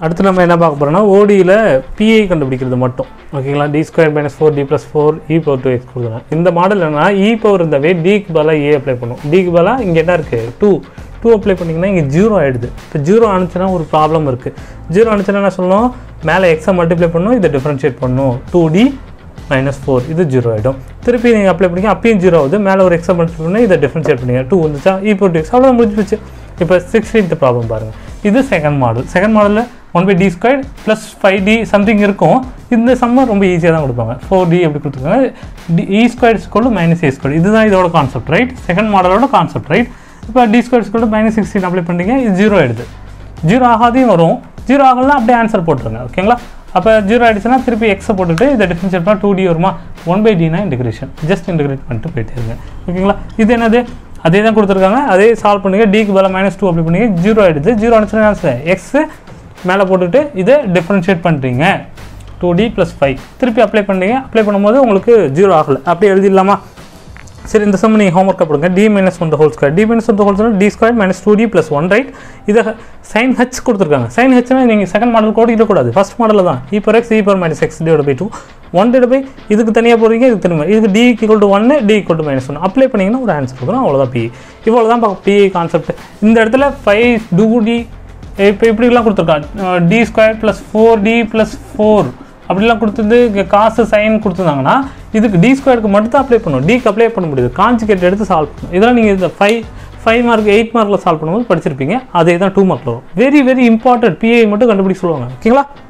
அடுத்து நம்ம என்ன பார்க்க போகிறோம்னா ஓடியில் பிஐ கண்டுபிடிக்கிறது மட்டும் ஓகேங்களா D square minus four D plus four e power two x கொடுக்குறேன் இந்த மாடல் என்னன்னா இ பவர் இந்த வே டிக்கு பதிலாக ஏ அப்ளை பண்ணும் டிக்கு பதிலாக இங்கே என்ன இருக்குது டூ டூ அப்ளை பண்ணிங்கன்னா இங்கே ஜீரோ ஆகிடுது இப்போ ஜீரோ ஆனிச்சுன்னா ஒரு ப்ராப்ளம் இருக்குது ஜீரோ ஆனிச்சுன்னா என்ன சொல்லணும் மேலே எக்ஸை மல்டிப்ளை பண்ணணும் இதை டிஃப்ரென்ஷியேட் பண்ணணும் டூ டி மைனஸ் ஃபோர் இது ஜீரோ ஆகிடும் திருப்பி நீங்கள் அப்ளை பண்ணிங்க அப்பயும் ஜீரோ ஆகுது மேலே ஒரு எக்ஸை மல்டிப்ளை பண்ணி இதை டிஃப்ரென்ஷியேட் பண்ணிங்க டூ வந்துச்சா இப்போ டூ எக்ஸ் அவ்வளோ முடிஞ்சு போச்சு இப்போ சிக்ஸ்டீன்த் ப்ராப்ளம் பாருங்கள் இது செகண்ட் மாடல் செகண்ட் மாடலில் one by D square plus five D something இருக்கும் இந்த சம்மர் ரொம்ப ஈஸியாக தான் கொடுப்பாங்க ஃபோர் டி எப்படி கொடுத்துருக்காங்க டி இ ஸ்கொயர் ஸ்கொல் மைனஸ் ஏ ஸ்கொயர் இதுதான் இதோட கான்செப்ட் ரைட் செகண்ட் மாடலோட கான்செப்ட் ரைட் இப்போ டி ஸ்கொயர் ஸ்கொல் மைனஸ் சிக்ஸ்டீன் அப்ளை பண்ணிங்க இது ஜீரோ ஆயிடுது ஜீரோ ஆகாதையும் வரும் ஜீரோ ஆகலாம் அப்படியே ஆன்சர் போட்டுருங்க ஓகேங்களா அப்போ ஜீரோ ஆயிடுச்சுன்னா திருப்பி எக்ஸை போட்டுட்டு இதை டிஃபரன்ஷியேட் பண்ணால் டூ டி வருமா ஒன் பை டினா இன்டிகிரேஷன் ஜஸ்ட் இன்டிகிரேட் பண்ணிட்டு போயிட்டே இருங்க ஓகேங்களா இது என்னது அதே தான் கொடுத்துருக்காங்க அதே சால்வ் பண்ணுங்க டிக்கு பதிலாக மைனஸ் டூ அப்ளை பண்ணுங்க ஜீரோ ஆயிடுது ஜீரோ ஆனிச்சுன்னா ஆன்சர் எக்ஸ் மேலே போட்டுட்டு இதை டிஃபரன்ஷியேட் பண்ணுறீங்க டூ டி ப்ளஸ் ஃபைவ் திருப்பி அப்ளை பண்ணீங்க அப்ளை பண்ணும்போது உங்களுக்கு ஜீரோ ஆகலை அப்படியே எழுதிடலாமா சரி இந்த சம் நீங்கள் ஹோம்ஒர்க் போடுங்க D minus one whole square D minus one whole square D square minus two D plus one right இதை சைன் ஹச் கொடுத்துருக்காங்க சைன் ஹச்னா நீங்கள் செகண்ட் மாடல் கோடிக்கிட்ட கூடாது ஃபஸ்ட் மாடலில் தான் e power x e power minus x divide by two one divide by இதுக்கு தனியாக போகிறீங்க இதுக்கு தனியாக இதுக்கு டி ஈக்குவல் டு ஒன்று D equal to minus one apply பண்ணிங்கன்னா ஒரு ஆன்சர் கொடுக்குறோம் அவ்வளோதான் பி இவ்வளோ தான் பிஇ கான்செப்ட் இந்த இடத்துல ஃபைவ் டூ டி இப்போ இப்படிலாம் கொடுத்துருக்காங்க D square plus four D plus four அப்படிலாம் கொடுத்தது இங்கே காசு சைன் கொடுத்துருந்தாங்கன்னா இதுக்கு டி ஸ்கொயருக்கு மட்டும் தான் அப்ளை பண்ணணும் டிக்கு அப்ளை பண்ண முடியாது காஞ்சிகேட் எடுத்து சால்வ் பண்ணணும் இதெல்லாம் நீங்கள் இந்த ஃபைவ் ஃபைவ் மார்க் எயிட் மார்க்கில் சால்வ் பண்ணும்போது படிச்சிருப்பீங்க அதே தான் டூ மார்க்கில் வரும் வெரி வெரி இம்பார்ட்டன்ட் பிஐ மட்டும் கண்டுபிடிக்க சொல்லுவாங்க ஓகேங்களா